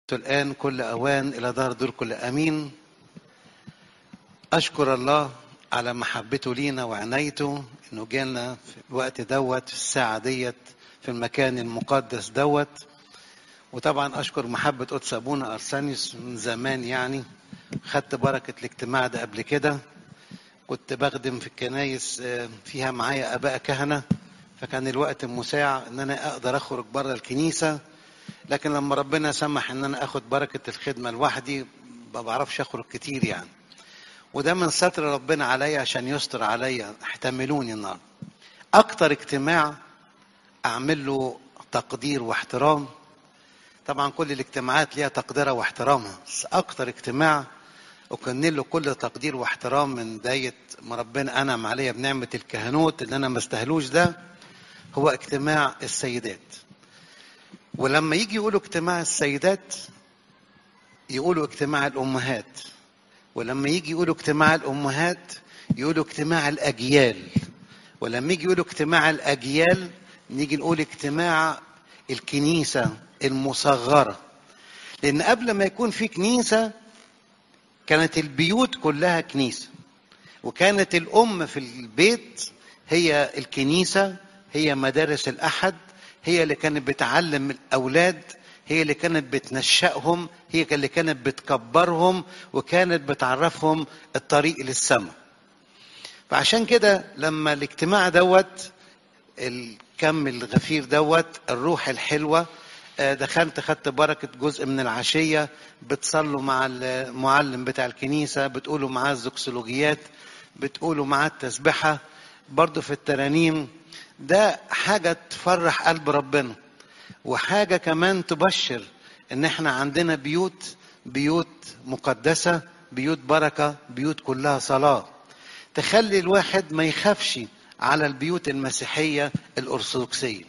الآن كل أوان إلى دار دور كل أمين أشكر الله على محبته لينا وعنايته إنه جالنا في الوقت دوت في الساعة ديت في المكان المقدس دوت وطبعا أشكر محبة قدس أبونا أرسانيوس من زمان يعني خدت بركة الاجتماع ده قبل كده كنت بخدم في الكنايس فيها معايا آباء كهنة فكان الوقت مساع إن أنا أقدر أخرج بره الكنيسة لكن لما ربنا سمح ان انا اخد بركه الخدمه لوحدي ما بعرفش اخرج كتير يعني وده من ستر ربنا عليا عشان يستر عليا احتملوني النهارده اكتر اجتماع اعمل له تقدير واحترام طبعا كل الاجتماعات ليها تقديرها واحترامها بس اكتر اجتماع اكن له كل تقدير واحترام من بدايه ما ربنا انعم عليا بنعمه الكهنوت اللي انا ما استهلوش ده هو اجتماع السيدات ولما يجي يقولوا اجتماع السيدات يقولوا اجتماع الامهات ولما يجي يقولوا اجتماع الامهات يقولوا اجتماع الاجيال ولما يجي يقولوا اجتماع الاجيال نيجي نقول اجتماع الكنيسه المصغره لان قبل ما يكون في كنيسه كانت البيوت كلها كنيسه وكانت الام في البيت هي الكنيسه هي مدارس الاحد هي اللي كانت بتعلم الاولاد هي اللي كانت بتنشأهم هي اللي كانت بتكبرهم وكانت بتعرفهم الطريق للسماء فعشان كده لما الاجتماع دوت الكم الغفير دوت الروح الحلوة دخلت خدت بركة جزء من العشية بتصلوا مع المعلم بتاع الكنيسة بتقولوا معاه الزوكسولوجيات بتقولوا معاه التسبحة برضو في الترانيم ده حاجة تفرح قلب ربنا وحاجة كمان تبشر ان احنا عندنا بيوت بيوت مقدسة بيوت بركة بيوت كلها صلاة تخلي الواحد ما يخافش على البيوت المسيحية الأرثوذكسية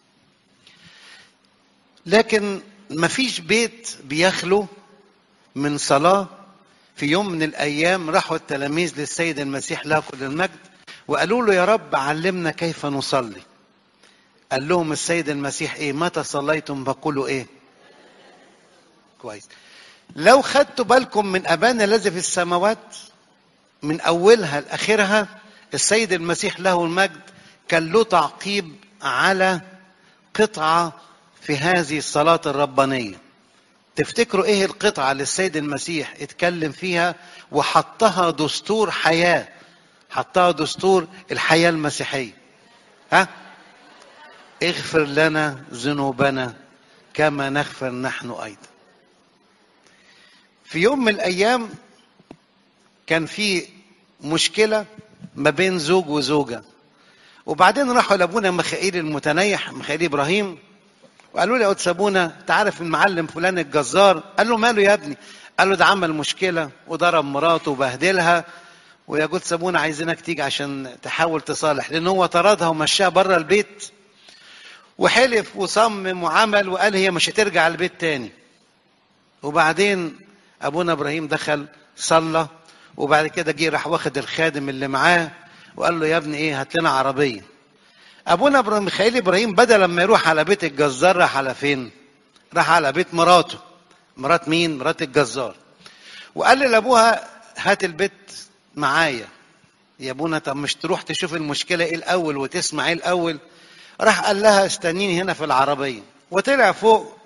لكن ما فيش بيت بيخلو من صلاة في يوم من الأيام راحوا التلاميذ للسيد المسيح له كل المجد وقالوا له يا رب علمنا كيف نصلي قال لهم السيد المسيح ايه متى صليتم فقولوا ايه كويس لو خدتوا بالكم من ابانا الذي في السماوات من اولها لاخرها السيد المسيح له المجد كان له تعقيب على قطعه في هذه الصلاه الربانيه تفتكروا ايه القطعه اللي السيد المسيح اتكلم فيها وحطها دستور حياه حطها دستور الحياة المسيحية ها اغفر لنا ذنوبنا كما نغفر نحن أيضا في يوم من الأيام كان في مشكلة ما بين زوج وزوجة وبعدين راحوا لأبونا مخائيل المتنيح مخائيل إبراهيم وقالوا له يا قدس أبونا تعرف المعلم فلان الجزار قال له ماله يا ابني قال له ده عمل مشكلة وضرب مراته وبهدلها ويا جود سابونا عايزينك تيجي عشان تحاول تصالح لان هو طردها ومشاها بره البيت وحلف وصمم وعمل وقال هي مش هترجع البيت تاني وبعدين ابونا ابراهيم دخل صلى وبعد كده جه راح واخد الخادم اللي معاه وقال له يا ابني ايه هات لنا عربيه ابونا ابراهيم ميخائيل ابراهيم بدل لما يروح على بيت الجزار راح على فين راح على بيت مراته مرات مين مرات الجزار وقال لابوها هات البيت معايا يا ابونا طب مش تروح تشوف المشكله ايه الاول وتسمع ايه الاول راح قال لها استنيني هنا في العربيه وطلع فوق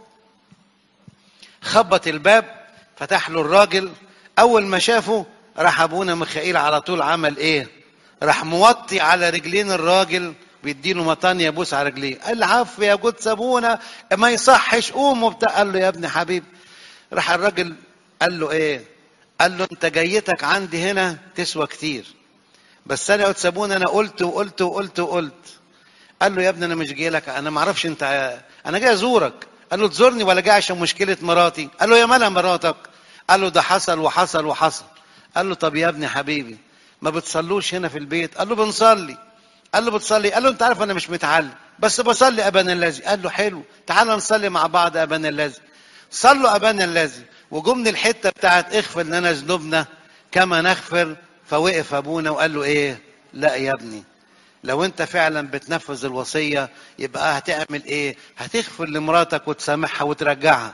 خبط الباب فتح له الراجل اول ما شافه راح ابونا ميخائيل على طول عمل ايه راح موطي على رجلين الراجل بيديله مطان يبوس على رجليه قال عفو يا جود ابونا ما يصحش قوم وبتاع قال له يا ابني حبيبي راح الراجل قال له ايه قال له انت جيتك عندي هنا تسوى كتير بس انا قلت سابوني انا قلت وقلت وقلت وقلت قال له يا ابني انا مش جاي لك انا ما اعرفش انت انا جاي ازورك قال له تزورني ولا جاي عشان مشكله مراتي قال له يا مالها مراتك قال له ده حصل وحصل وحصل قال له طب يا ابني حبيبي ما بتصلوش هنا في البيت قال له بنصلي قال له بتصلي قال له انت عارف انا مش متعلم بس بصلي ابانا الذي قال له حلو تعال نصلي مع بعض ابانا الذي صلوا ابانا الذي وجم من الحته بتاعت اغفر لنا ذنوبنا كما نغفر فوقف ابونا وقال له ايه لا يا ابني لو انت فعلا بتنفذ الوصيه يبقى هتعمل ايه هتغفر لمراتك وتسامحها وترجعها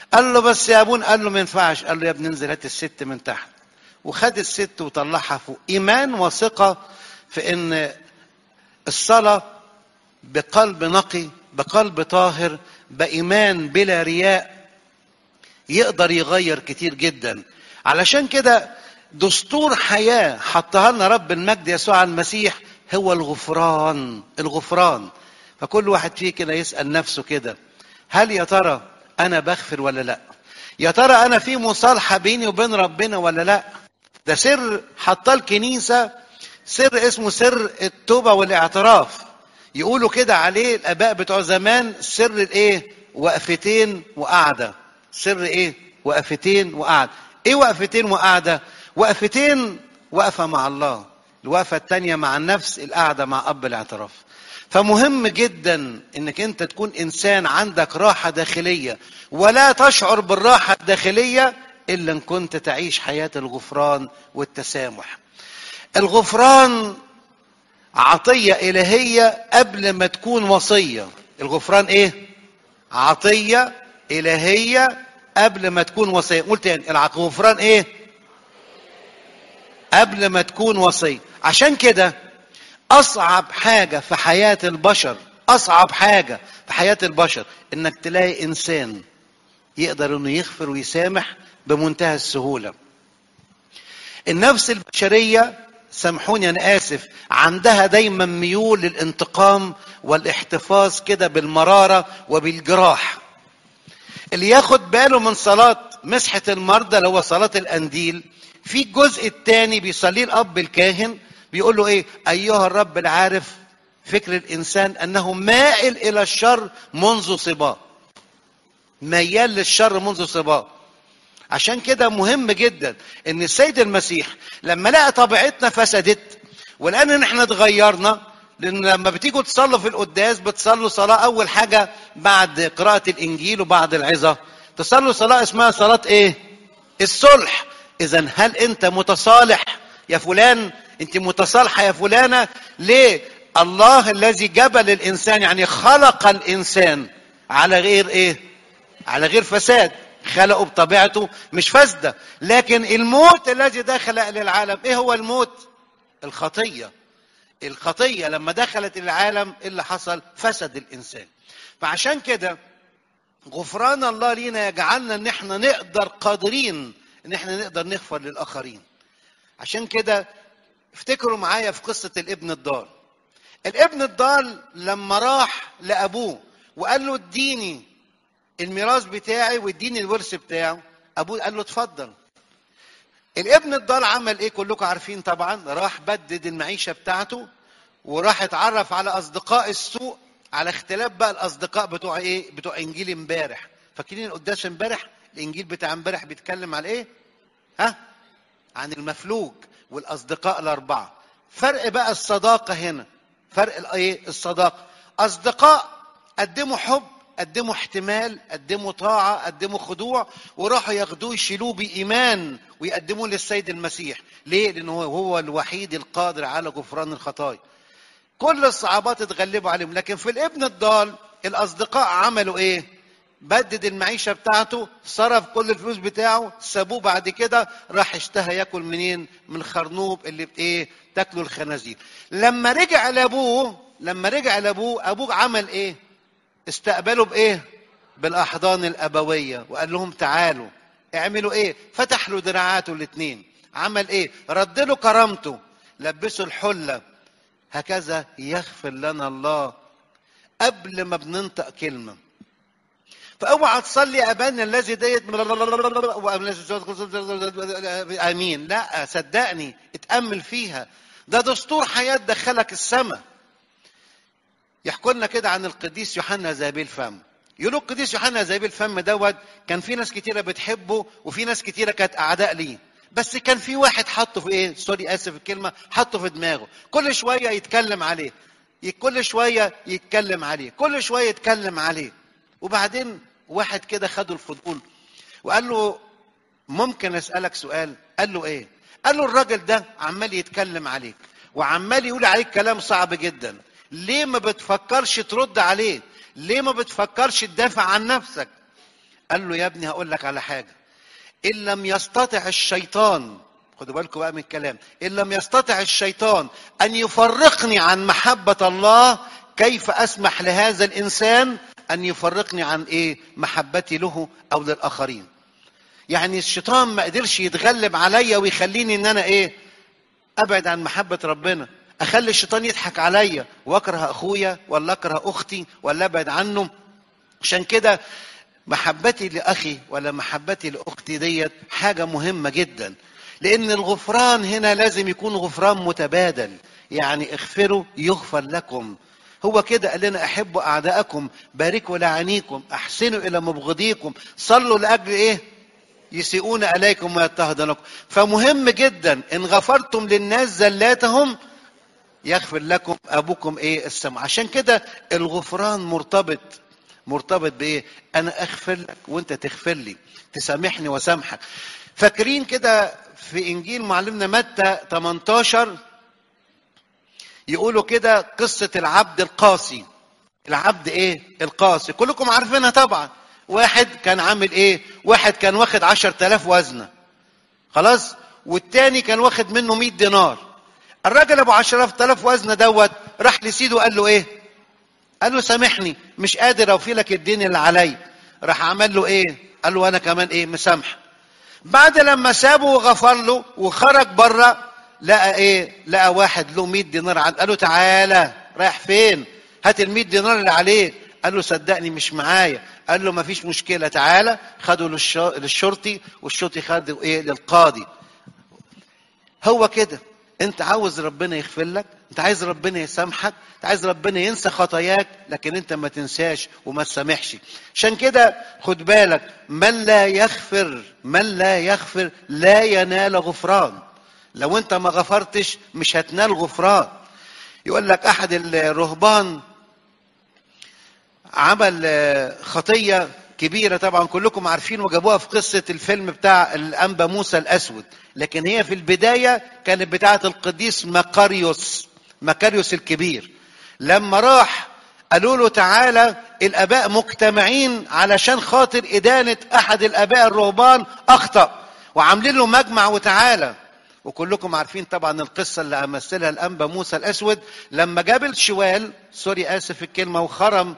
قال له بس يا ابونا قال له ما ينفعش قال له يا ابني انزل هات الست من تحت وخد الست وطلعها فوق ايمان وثقه في ان الصلاه بقلب نقي بقلب طاهر بايمان بلا رياء يقدر يغير كتير جدا علشان كده دستور حياه حطها لنا رب المجد يسوع المسيح هو الغفران الغفران فكل واحد فيه كده يسال نفسه كده هل يا ترى انا بغفر ولا لا يا ترى انا في مصالحه بيني وبين ربنا ولا لا ده سر حطاه الكنيسه سر اسمه سر التوبه والاعتراف يقولوا كده عليه الاباء بتوع زمان سر الايه وقفتين وقعده سر ايه وقفتين وقعده ايه وقفتين وقعده وقفتين وقفه مع الله الوقفه الثانيه مع النفس القعده مع اب الاعتراف فمهم جدا انك انت تكون انسان عندك راحه داخليه ولا تشعر بالراحه الداخليه الا ان كنت تعيش حياه الغفران والتسامح الغفران عطيه الهيه قبل ما تكون وصيه الغفران ايه عطيه الهيه قبل ما تكون وصيه قلت تاني الغفران ايه قبل ما تكون وصيه عشان كده اصعب حاجه في حياه البشر اصعب حاجه في حياه البشر انك تلاقي انسان يقدر انه يغفر ويسامح بمنتهى السهوله النفس البشريه سامحوني انا اسف عندها دايما ميول للانتقام والاحتفاظ كده بالمراره وبالجراح اللي ياخد باله من صلاه مسحه المرضى اللي هو صلاه الانديل في الجزء الثاني بيصليه الاب الكاهن بيقول له ايه ايها الرب العارف فكر الانسان انه مائل الى الشر منذ صباه ميال للشر منذ صباه عشان كده مهم جدا ان السيد المسيح لما لقى طبيعتنا فسدت والان ان احنا اتغيرنا لان لما بتيجوا تصلوا في القداس بتصلوا صلاه اول حاجه بعد قراءه الانجيل وبعد العظه تصلوا صلاه اسمها صلاه ايه الصلح اذا هل انت متصالح يا فلان انت متصالحه يا فلانه ليه الله الذي جبل الانسان يعني خلق الانسان على غير ايه على غير فساد خلقه بطبيعته مش فاسده لكن الموت الذي دخل الى العالم ايه هو الموت الخطيه الخطيه لما دخلت العالم ايه اللي حصل فسد الانسان فعشان كده غفران الله لينا يجعلنا ان احنا نقدر قادرين ان احنا نقدر نغفر للاخرين عشان كده افتكروا معايا في قصه الابن الضال الابن الضال لما راح لابوه وقال له اديني الميراث بتاعي واديني الورث بتاعه ابوه قال له اتفضل الابن الضال عمل ايه كلكم عارفين طبعا راح بدد المعيشه بتاعته وراح اتعرف على اصدقاء السوء على اختلاف بقى الاصدقاء بتوع ايه بتوع انجيل امبارح فاكرين القداس امبارح الانجيل بتاع امبارح بيتكلم على ايه ها عن المفلوج والاصدقاء الاربعه فرق بقى الصداقه هنا فرق الايه الصداقه اصدقاء قدموا حب قدموا احتمال قدموا طاعة قدموا خضوع وراحوا ياخدوه يشيلوه بإيمان ويقدموه للسيد المسيح ليه؟ لأنه هو الوحيد القادر على غفران الخطايا كل الصعوبات اتغلبوا عليهم لكن في الابن الضال الأصدقاء عملوا إيه؟ بدد المعيشة بتاعته صرف كل الفلوس بتاعه سابوه بعد كده راح اشتهى ياكل منين؟ من خرنوب اللي بايه؟ تاكله الخنازير. لما رجع لابوه لما رجع لابوه ابوه عمل ايه؟ استقبلوا بايه بالاحضان الابويه وقال لهم تعالوا اعملوا ايه فتح له دراعاته الاثنين عمل ايه رد له كرامته لبسه الحله هكذا يغفر لنا الله قبل ما بننطق كلمه فاوعى تصلي ابانا الذي ديت امين لا صدقني اتامل فيها ده دستور حياه دخلك السماء يحكوا لنا كده عن القديس يوحنا ذهبي الفم يقولوا القديس يوحنا ذهبي الفم دوت كان في ناس كتيره بتحبه وفي ناس كتيره كانت اعداء ليه بس كان في واحد حطه في ايه سوري اسف الكلمه حطه في دماغه كل شويه يتكلم عليه كل شويه يتكلم عليه كل شويه يتكلم عليه وبعدين واحد كده خده الفضول وقال له ممكن اسالك سؤال قال له ايه قال له الراجل ده عمال يتكلم عليك وعمال يقول عليك كلام صعب جدا ليه ما بتفكرش ترد عليه ليه ما بتفكرش تدافع عن نفسك قال له يا ابني هقول لك على حاجه ان لم يستطع الشيطان خدوا بالكم بقى من الكلام ان لم يستطع الشيطان ان يفرقني عن محبه الله كيف اسمح لهذا الانسان ان يفرقني عن ايه محبتي له او للاخرين يعني الشيطان ما قدرش يتغلب عليا ويخليني ان انا ايه ابعد عن محبه ربنا اخلي الشيطان يضحك عليا واكره اخويا ولا اكره اختي ولا ابعد عنه عشان كده محبتي لاخي ولا محبتي لاختي ديت حاجه مهمه جدا لان الغفران هنا لازم يكون غفران متبادل يعني اغفروا يغفر لكم هو كده قال لنا احبوا اعداءكم باركوا لعانيكم احسنوا الى مبغضيكم صلوا لاجل ايه يسيئون اليكم ويضطهدونكم فمهم جدا ان غفرتم للناس زلاتهم يغفر لكم ابوكم ايه السماء عشان كده الغفران مرتبط مرتبط بايه انا اغفر لك وانت تغفر لي تسامحني وسامحك فاكرين كده في انجيل معلمنا متى 18 يقولوا كده قصه العبد القاسي العبد ايه القاسي كلكم عارفينها طبعا واحد كان عامل ايه واحد كان واخد عشر تلاف وزنة خلاص والتاني كان واخد منه مئة دينار الراجل ابو عشر تلاف وزنة دوت راح لسيده وقال له ايه قال له سامحني مش قادر اوفي لك الدين اللي علي راح عمل له ايه قال له انا كمان ايه مسامح بعد لما سابه وغفر له وخرج بره لقى ايه لقى واحد له 100 دينار عند قال له تعالى رايح فين هات ال 100 دينار اللي عليك قال له صدقني مش معايا قال له ما فيش مشكله تعالى خدوا للشرطي والشرطي خده ايه للقاضي هو كده انت عاوز ربنا يغفر لك انت عايز ربنا يسامحك انت عايز ربنا ينسى خطاياك لكن انت ما تنساش وما تسامحش عشان كده خد بالك من لا يغفر من لا يغفر لا ينال غفران لو انت ما غفرتش مش هتنال غفران يقول لك احد الرهبان عمل خطيه كبيره طبعا كلكم عارفين وجابوها في قصه الفيلم بتاع الانبا موسى الاسود لكن هي في البدايه كانت بتاعه القديس مقاريوس مقاريوس الكبير لما راح قالوا له تعالى الاباء مجتمعين علشان خاطر ادانه احد الاباء الرهبان اخطا وعاملين له مجمع وتعالى وكلكم عارفين طبعا القصه اللي امثلها الانبا موسى الاسود لما جاب الشوال سوري اسف الكلمه وخرم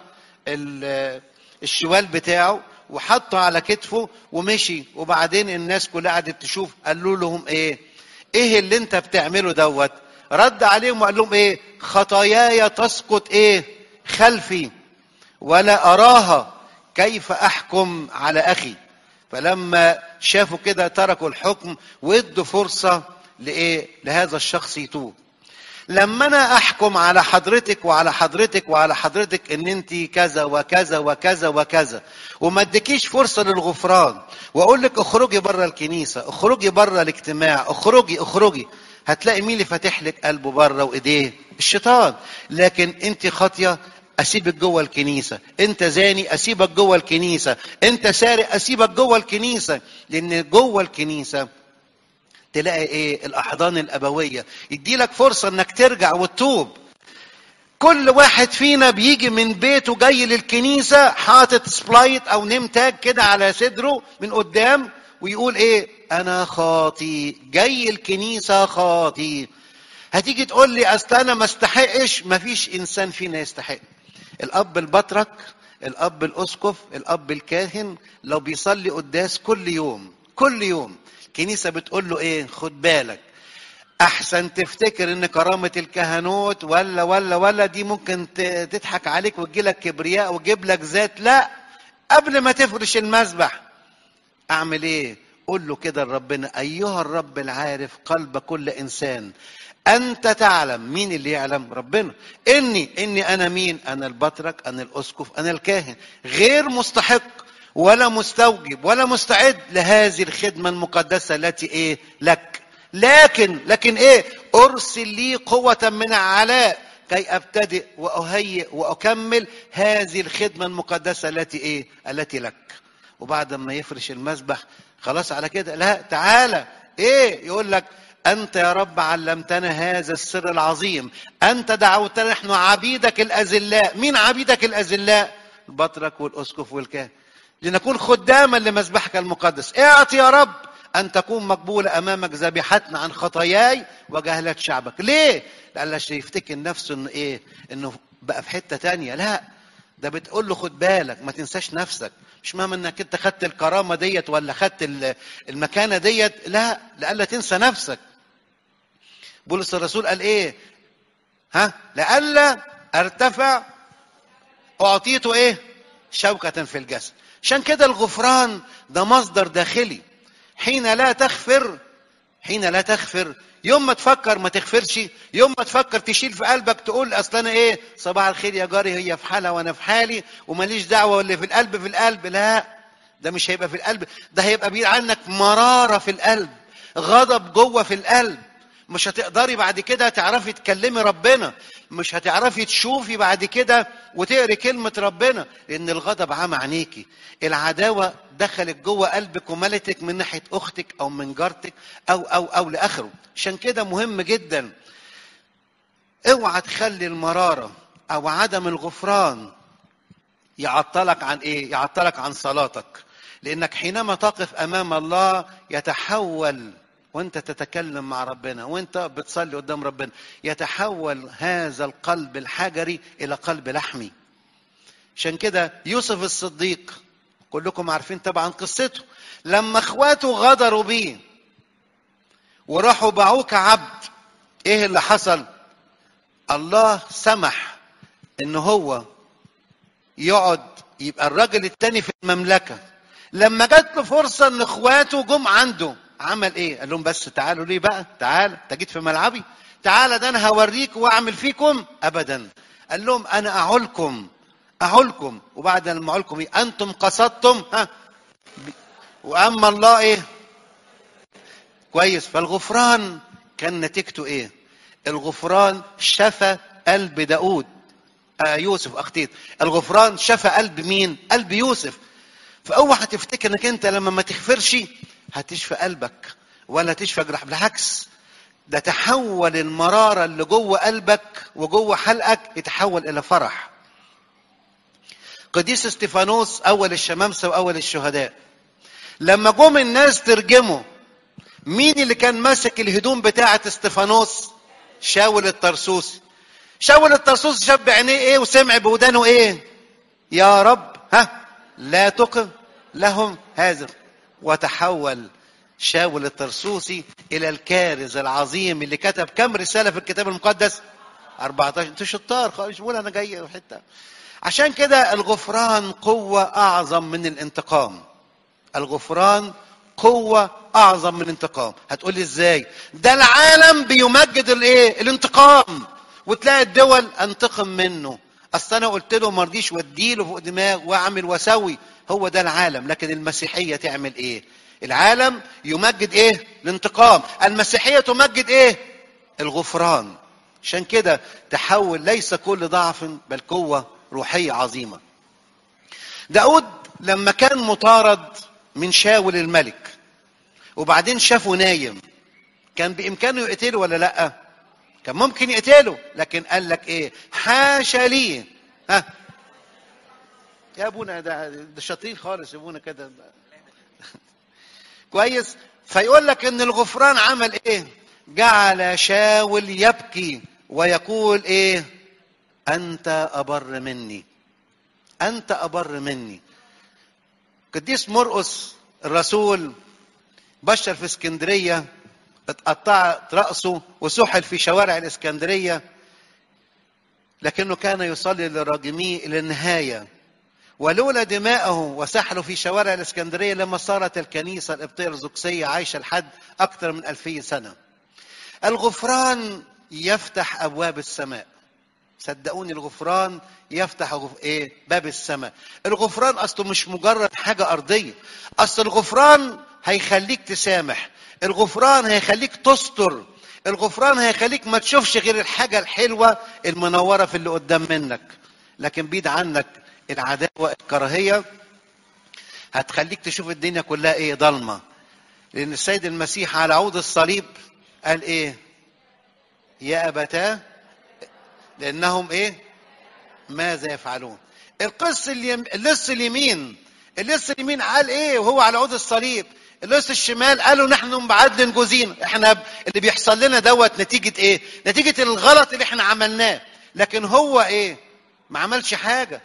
الشوال بتاعه وحطه على كتفه ومشي وبعدين الناس كلها قعدت تشوف قالوا لهم ايه ايه اللي انت بتعمله دوت رد عليهم وقال لهم ايه خطاياي تسقط ايه خلفي ولا اراها كيف احكم على اخي فلما شافوا كده تركوا الحكم وادوا فرصه لايه لهذا الشخص يتوب لما انا احكم على حضرتك وعلى حضرتك وعلى حضرتك ان انت كذا وكذا وكذا وكذا وما اديكيش فرصه للغفران واقول لك اخرجي بره الكنيسه اخرجي بره الاجتماع اخرجي اخرجي هتلاقي مين اللي فاتح لك قلبه بره وايديه الشيطان لكن انت خاطيه اسيبك جوه الكنيسه انت زاني اسيبك جوه الكنيسه انت سارق اسيبك جوه الكنيسه لان جوه الكنيسه تلاقي ايه الاحضان الابويه يدي لك فرصه انك ترجع وتتوب كل واحد فينا بيجي من بيته جاي للكنيسه حاطط سبلايت او نيم تاج كده على صدره من قدام ويقول ايه انا خاطي جاي الكنيسه خاطي هتيجي تقول لي اصل انا ما استحقش ما فيش انسان فينا يستحق الاب البطرك الاب الاسقف الاب الكاهن لو بيصلي قداس كل يوم كل يوم الكنيسة بتقول له ايه خد بالك احسن تفتكر ان كرامة الكهنوت ولا ولا ولا دي ممكن تضحك عليك وتجيلك كبرياء وتجيب لك ذات لا قبل ما تفرش المذبح اعمل ايه قول له كده لربنا ايها الرب العارف قلب كل انسان انت تعلم مين اللي يعلم ربنا اني اني انا مين انا البطرك انا الاسقف انا الكاهن غير مستحق ولا مستوجب ولا مستعد لهذه الخدمة المقدسة التي ايه لك لكن لكن ايه ارسل لي قوة من العلاء كي ابتدئ واهيئ واكمل هذه الخدمة المقدسة التي ايه التي لك وبعد ما يفرش المسبح خلاص على كده لا تعالى ايه يقول لك انت يا رب علمتنا هذا السر العظيم انت دعوتنا نحن عبيدك الاذلاء مين عبيدك الاذلاء البطرك والاسقف والكاهن لنكون خداما لمذبحك المقدس اعط يا رب ان تكون مقبولة امامك ذبيحتنا عن خطاياي وجهلات شعبك ليه لألا يفتكر نفسه انه ايه انه بقى في حتة تانية لا ده بتقول له خد بالك ما تنساش نفسك مش مهم انك انت خدت الكرامة ديت ولا خدت المكانة ديت لا لألا تنسى نفسك بولس الرسول قال ايه ها لألا ارتفع اعطيته ايه شوكة في الجسد عشان كده الغفران ده مصدر داخلي حين لا تغفر حين لا تغفر يوم ما تفكر ما تغفرش يوم ما تفكر تشيل في قلبك تقول اصل انا ايه صباح الخير يا جاري هي في حالها وانا في حالي وماليش دعوه واللي في القلب في القلب لا ده مش هيبقى في القلب ده هيبقى بعيد عنك مراره في القلب غضب جوه في القلب مش هتقدري بعد كده تعرفي تكلمي ربنا مش هتعرفي تشوفي بعد كده وتقري كلمة ربنا لأن الغضب عمى عينيكي العداوة دخلت جوه قلبك وملتك من ناحية أختك أو من جارتك أو أو أو لآخره عشان كده مهم جدا اوعى تخلي المرارة أو عدم الغفران يعطلك عن إيه؟ يعطلك عن صلاتك لأنك حينما تقف أمام الله يتحول وانت تتكلم مع ربنا وانت بتصلي قدام ربنا يتحول هذا القلب الحجري الى قلب لحمي عشان كده يوسف الصديق كلكم عارفين طبعا قصته لما اخواته غدروا بيه وراحوا باعوه كعبد ايه اللي حصل الله سمح ان هو يقعد يبقى الراجل التاني في المملكه لما جات له فرصه ان اخواته جم عنده عمل ايه؟ قال لهم بس تعالوا ليه بقى؟ تعال انت جيت في ملعبي؟ تعال ده انا هوريك واعمل فيكم ابدا. قال لهم انا اعولكم اعولكم وبعد لما اعولكم ايه؟ انتم قصدتم ها واما الله ايه؟ كويس فالغفران كان نتيجته ايه؟ الغفران شفى قلب داود آه يوسف اختيت الغفران شفى قلب مين؟ قلب يوسف فاوعى تفتكر انك انت لما ما تغفرش هتشفى قلبك ولا تشفى جرح بالعكس ده تحول المراره اللي جوه قلبك وجوه حلقك يتحول الى فرح قديس استيفانوس اول الشمامسه واول الشهداء لما جم الناس ترجموا مين اللي كان ماسك الهدوم بتاعه استيفانوس شاول الطرسوسي شاول الطرسوسي شاف بعينيه ايه وسمع بودانه ايه يا رب ها لا تقم لهم هذا وتحول شاول الطرسوسي الى الكارز العظيم اللي كتب كم رساله في الكتاب المقدس 14 انتوا شطار خالص بقول انا جاي حته عشان كده الغفران قوه اعظم من الانتقام الغفران قوة أعظم من الانتقام هتقول لي إزاي ده العالم بيمجد الإيه الانتقام وتلاقي الدول أنتقم منه أصل أنا قلت له ما رضيش واديله فوق دماغ وأعمل وأسوي هو ده العالم لكن المسيحية تعمل إيه العالم يمجد إيه الانتقام المسيحية تمجد إيه الغفران عشان كده تحول ليس كل ضعف بل قوة روحية عظيمة داود لما كان مطارد من شاول الملك وبعدين شافه نايم كان بامكانه يقتله ولا لا كان ممكن يقتله لكن قال لك ايه حاشا لي ها يا ابونا ده ده شاطرين خالص يا ابونا كده كويس فيقول لك ان الغفران عمل ايه جعل شاول يبكي ويقول ايه انت ابر مني انت ابر مني قديس مرقس الرسول بشر في اسكندريه اتقطعت راسه وسحل في شوارع الاسكندريه لكنه كان يصلي للراجميه الى النهايه ولولا دماءه وسحله في شوارع الاسكندريه لما صارت الكنيسه القبطيه الارثوذكسيه عايشه لحد اكثر من ألفي سنه. الغفران يفتح ابواب السماء. صدقوني الغفران يفتح غف... ايه باب السماء الغفران اصله مش مجرد حاجه ارضيه اصل الغفران هيخليك تسامح الغفران هيخليك تستر الغفران هيخليك ما تشوفش غير الحاجه الحلوه المنوره في اللي قدام منك لكن بيد عنك العداوه الكراهيه هتخليك تشوف الدنيا كلها ايه ضلمه لان السيد المسيح على عود الصليب قال ايه يا ابتاه لانهم ايه ماذا يفعلون القس اليم... اللص اليمين اللص اليمين قال ايه وهو على عود الصليب اللص الشمال قالوا نحن بعدل جوزين احنا اللي بيحصل لنا دوت نتيجه ايه نتيجه الغلط اللي احنا عملناه لكن هو ايه ما عملش حاجه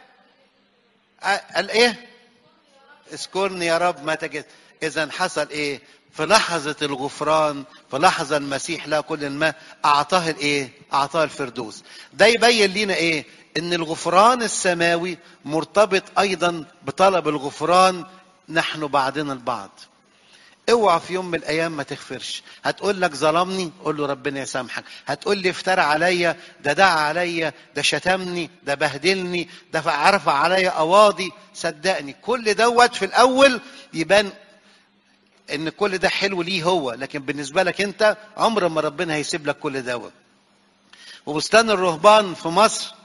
قال ايه اذكرني يا رب ما تجد اذا حصل ايه في لحظة الغفران في لحظة المسيح لا كل ما أعطاه الإيه؟ أعطاه الفردوس. ده يبين لنا إيه؟ إن الغفران السماوي مرتبط أيضا بطلب الغفران نحن بعضنا البعض. اوعى في يوم من الايام ما تغفرش هتقول لك ظلمني قول له ربنا يسامحك هتقول لي افترى عليا ده دعا عليا ده شتمني ده بهدلني ده عرف عليا قواضي صدقني كل دوت في الاول يبان ان كل ده حلو ليه هو لكن بالنسبه لك انت عمر ما ربنا هيسيب لك كل دوت وبستان الرهبان في مصر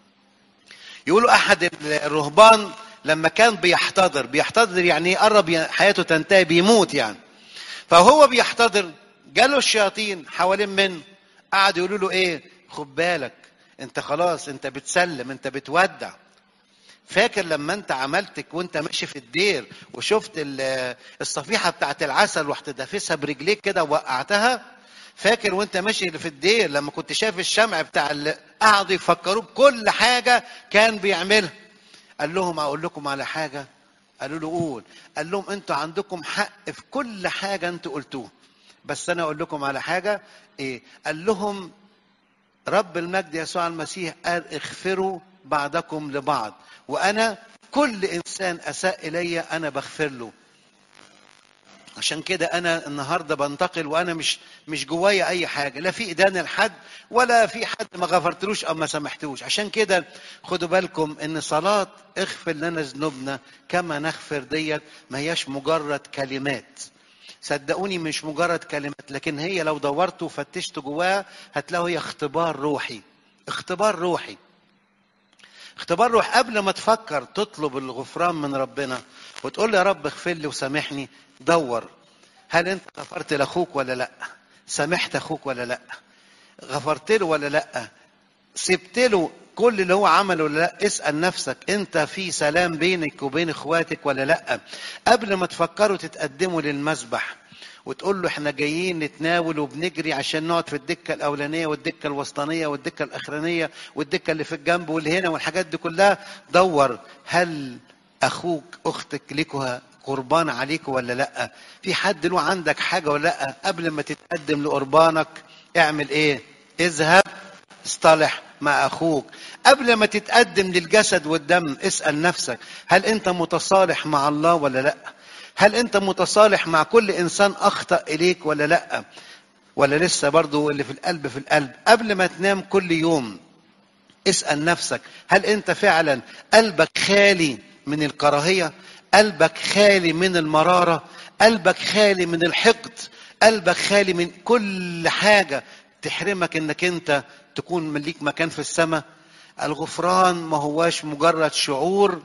يقولوا احد الرهبان لما كان بيحتضر بيحتضر يعني قرب حياته تنتهي بيموت يعني فهو بيحتضر جاله الشياطين حوالين منه قعدوا يقولوا له ايه خد بالك انت خلاص انت بتسلم انت بتودع فاكر لما انت عملتك وانت ماشي في الدير وشفت الصفيحه بتاعت العسل ورحت دافسها برجليك كده ووقعتها فاكر وانت ماشي في الدير لما كنت شايف الشمع بتاع اللي قعدوا يفكروه بكل حاجه كان بيعملها قال لهم اقول لكم على حاجه قالوا له قول قال لهم انتوا عندكم حق في كل حاجه انتوا قلتوها بس انا اقول لكم على حاجه ايه قال لهم رب المجد يسوع المسيح قال اغفروا بعضكم لبعض وانا كل انسان اساء الي انا بغفر له عشان كده انا النهارده بنتقل وانا مش مش جوايا اي حاجه لا في ادانه لحد ولا في حد ما غفرتلوش او ما سامحتوش عشان كده خدوا بالكم ان صلاه اغفر لنا ذنوبنا كما نغفر ديت ما هياش مجرد كلمات صدقوني مش مجرد كلمات لكن هي لو دورتوا وفتشتوا جواها هتلاقوا هي اختبار روحي اختبار روحي اختبار روح قبل ما تفكر تطلب الغفران من ربنا وتقول له يا رب اغفر لي وسامحني دور هل انت غفرت لاخوك ولا لا سامحت اخوك ولا لا غفرت له ولا لا سبت له كل اللي هو عمله ولا لا اسال نفسك انت في سلام بينك وبين اخواتك ولا لا قبل ما تفكروا تتقدموا للمسبح وتقول له احنا جايين نتناول وبنجري عشان نقعد في الدكه الاولانيه والدكه الوسطانيه والدكه الاخرانيه والدكه اللي في الجنب واللي هنا والحاجات دي كلها دور هل اخوك اختك لكوا قربان عليك ولا لا في حد له عندك حاجه ولا لا قبل ما تتقدم لقربانك اعمل ايه اذهب اصطلح مع اخوك قبل ما تتقدم للجسد والدم اسال نفسك هل انت متصالح مع الله ولا لا هل انت متصالح مع كل انسان اخطا اليك ولا لا ولا لسه برضو اللي في القلب في القلب قبل ما تنام كل يوم اسال نفسك هل انت فعلا قلبك خالي من الكراهيه قلبك خالي من المراره قلبك خالي من الحقد قلبك خالي من كل حاجه تحرمك انك انت تكون ليك مكان في السماء الغفران ما هواش مجرد شعور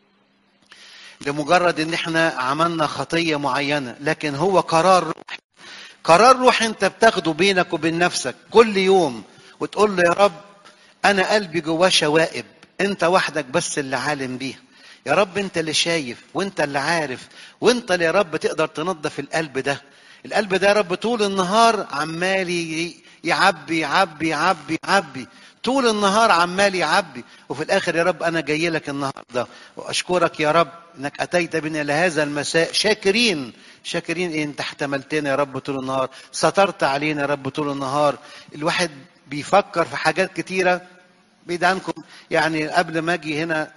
لمجرد ان احنا عملنا خطيه معينه لكن هو قرار روحي قرار روحي انت بتاخده بينك وبين نفسك كل يوم وتقول له يا رب انا قلبي جواه شوائب انت وحدك بس اللي عالم بيها يا رب انت اللي شايف وانت اللي عارف وانت اللي يا رب تقدر تنظف القلب ده القلب ده يا رب طول النهار عمال يعبي يعبي يعبي يعبي طول النهار عمال يعبي وفي الاخر يا رب انا جاي لك النهارده واشكرك يا رب انك اتيت بنا لهذا المساء شاكرين شاكرين إيه انت احتملتنا يا رب طول النهار سترت علينا يا رب طول النهار الواحد بيفكر في حاجات كتيره بعيد عنكم يعني قبل ما اجي هنا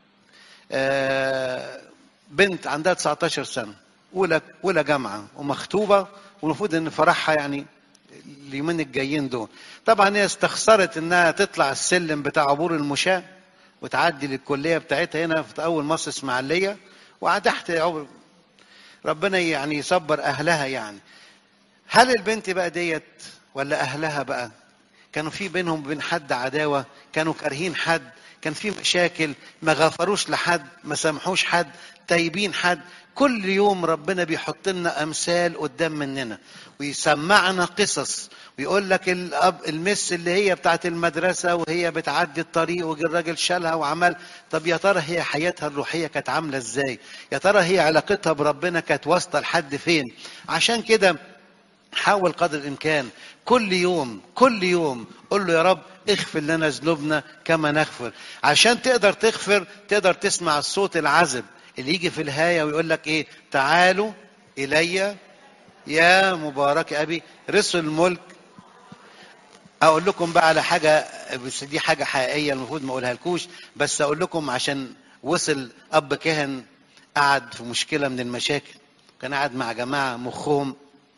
بنت عندها 19 سنه اولى اولى جامعه ومخطوبه والمفروض ان فرحها يعني اليومين الجايين دول طبعا هي استخسرت انها تطلع السلم بتاع عبور المشاة وتعدي للكليه بتاعتها هنا في اول مصر اسماعيليه وتحت عبر ربنا يعني يصبر اهلها يعني هل البنت بقى ديت ولا اهلها بقى كانوا في بينهم وبين حد عداوه كانوا كارهين حد كان في مشاكل ما غفروش لحد ما سامحوش حد تايبين حد كل يوم ربنا بيحط لنا امثال قدام مننا ويسمعنا قصص ويقول لك الاب المس اللي هي بتاعت المدرسه وهي بتعدي الطريق وجي الراجل شالها وعمل طب يا ترى هي حياتها الروحيه كانت عامله ازاي يا ترى هي علاقتها بربنا كانت واصله لحد فين عشان كده حاول قدر الامكان كل يوم كل يوم قول له يا رب اغفر لنا ذنوبنا كما نغفر عشان تقدر تغفر تقدر تسمع الصوت العذب اللي يجي في الهايه ويقول لك ايه تعالوا الي يا مبارك ابي رثوا الملك اقول لكم بقى على حاجه بس دي حاجه حقيقيه المفروض ما اقولها لكوش بس اقول لكم عشان وصل اب كاهن قعد في مشكله من المشاكل كان قاعد مع جماعه مخهم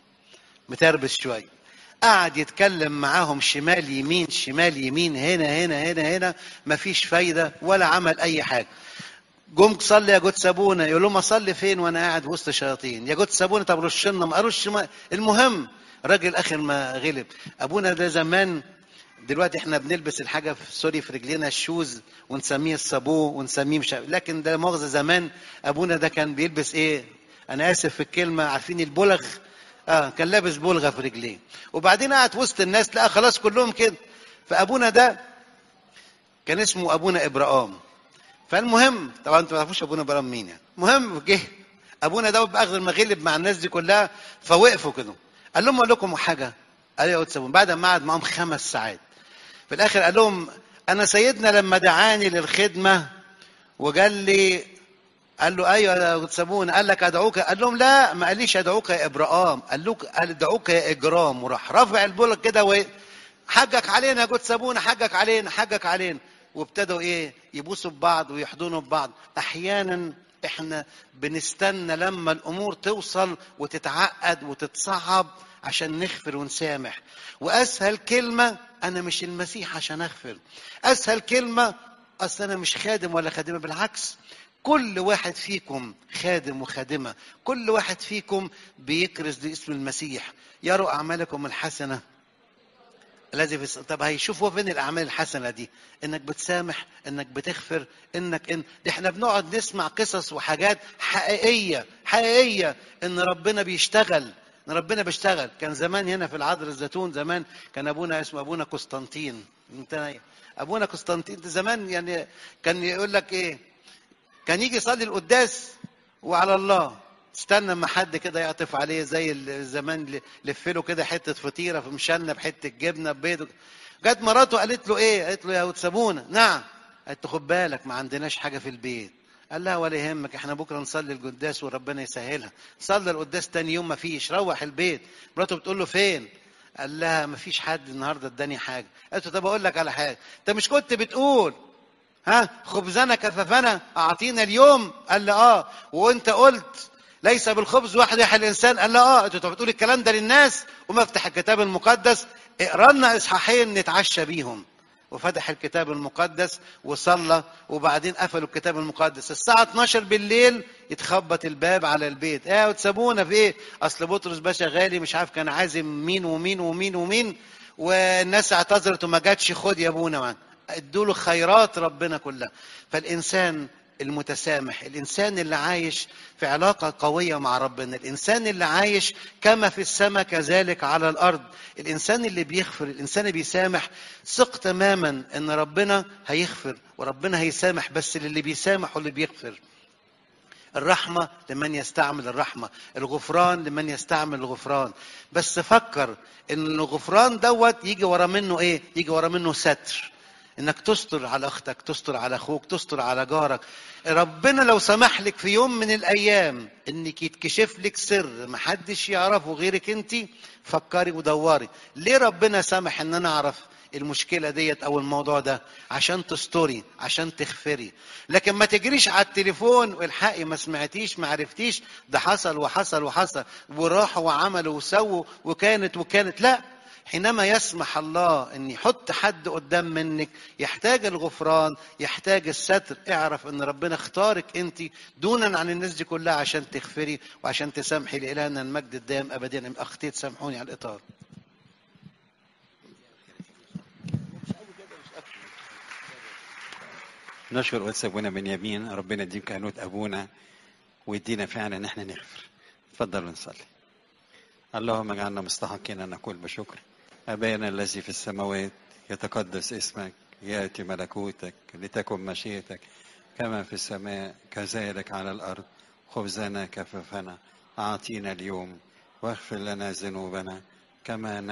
متربس شويه قعد يتكلم معاهم شمال يمين شمال يمين هنا هنا هنا هنا مفيش فايده ولا عمل اي حاجه جم صلي يا جود سابونا يقول لهم اصلي فين وانا قاعد وسط شياطين يا جود سابونا طب رش لنا ما ارش ما المهم الراجل اخر ما غلب ابونا ده زمان دلوقتي احنا بنلبس الحاجه في سوري في رجلينا الشوز ونسميه الصابو ونسميه مش عارف- لكن ده مؤاخذه زمان ابونا ده كان بيلبس ايه انا اسف في الكلمه عارفين البلغ اه كان لابس بلغه في رجليه وبعدين قعد وسط الناس لقى خلاص كلهم كده فابونا ده كان اسمه ابونا ابراهام فالمهم طبعا انتوا ما تعرفوش ابونا ابراهام مين يعني المهم جه ابونا ده باخذ ما غلب مع الناس دي كلها فوقفوا كده قال لهم اقول لكم حاجه قال يا سابون بعد ما قعد معاهم خمس ساعات في الاخر قال لهم انا سيدنا لما دعاني للخدمه وقال لي قال له ايوه يا سابون قال لك ادعوك قال لهم لا ما قاليش ادعوك يا ابراهام قال له قال ادعوك يا اجرام وراح رافع البلق كده و حجك علينا يا جود سابونا حجك علينا حجك علينا وابتدوا ايه يبوسوا ببعض ويحضنوا ببعض احيانا احنا بنستنى لما الامور توصل وتتعقد وتتصعب عشان نغفر ونسامح واسهل كلمه انا مش المسيح عشان اغفر اسهل كلمه اصل انا مش خادم ولا خادمه بالعكس كل واحد فيكم خادم وخادمه كل واحد فيكم بيكرز باسم المسيح يروا اعمالكم الحسنه الذي في الس- طب هيشوفوا فين الاعمال الحسنه دي انك بتسامح انك بتغفر انك ان دي احنا بنقعد نسمع قصص وحاجات حقيقيه حقيقيه ان ربنا بيشتغل ان ربنا بيشتغل كان زمان هنا في العذر الزيتون زمان كان ابونا اسمه ابونا قسطنطين انت ابونا قسطنطين ده زمان يعني كان يقول لك ايه كان يجي يصلي القداس وعلى الله استنى اما حد كده يعطف عليه زي ال- زمان اللي لف له كده حته فطيره في مشنه بحته جبنه ببيض جت مراته قالت له ايه؟ قالت له يا وتسابونا نعم قالت له خد بالك ما عندناش حاجه في البيت قال لها ولا يهمك احنا بكره نصلي القداس وربنا يسهلها صلى القداس تاني يوم ما فيش روح البيت مراته بتقول له فين قال لها ما فيش حد النهارده اداني حاجه قالت له طب اقول لك على حاجه انت مش كنت بتقول ها خبزنا كففنا اعطينا اليوم قال له اه وانت قلت ليس بالخبز وحده يحيى الانسان قال له اه انت بتقول الكلام ده للناس وما افتح الكتاب المقدس اقرا لنا اصحاحين نتعشى بيهم وفتح الكتاب المقدس وصلى وبعدين قفلوا الكتاب المقدس الساعة 12 بالليل يتخبط الباب على البيت ايه وتسابونا في ايه اصل بطرس باشا غالي مش عارف كان عازم مين ومين ومين ومين والناس اعتذرت وما جاتش خد يا ابونا معانا ادوا له خيرات ربنا كلها فالانسان المتسامح الانسان اللي عايش في علاقه قويه مع ربنا الانسان اللي عايش كما في السماء كذلك على الارض الانسان اللي بيغفر الانسان اللي بيسامح ثق تماما ان ربنا هيغفر وربنا هيسامح بس للي بيسامح واللي بيغفر الرحمة لمن يستعمل الرحمة الغفران لمن يستعمل الغفران بس فكر ان الغفران دوت يجي ورا منه ايه يجي ورا منه ستر انك تستر على اختك تستر على اخوك تستر على جارك ربنا لو سمح لك في يوم من الايام انك يتكشف لك سر محدش يعرفه غيرك انت فكري ودوري ليه ربنا سمح ان انا اعرف المشكلة ديت أو الموضوع ده عشان تستوري عشان تغفري لكن ما تجريش على التليفون والحقي ما سمعتيش ما عرفتيش ده حصل وحصل وحصل وراحوا وعملوا وسووا وكانت وكانت لا حينما يسمح الله ان يحط حد قدام منك يحتاج الغفران يحتاج الستر اعرف ان ربنا اختارك انت دونا عن الناس دي كلها عشان تغفري وعشان تسامحي لإلهنا المجد الدائم ابدا اختي تسامحوني على الاطار نشكر قدس ابونا بنيامين ربنا يديم كهنوت ابونا ويدينا فعلا ان احنا نغفر اتفضلوا نصلي اللهم اجعلنا مستحقين ان نقول بشكر ابانا الذي في السماوات يتقدس اسمك ياتي ملكوتك لتكن مشيئتك كما في السماء كذلك على الارض خبزنا كففنا اعطينا اليوم واغفر لنا ذنوبنا كما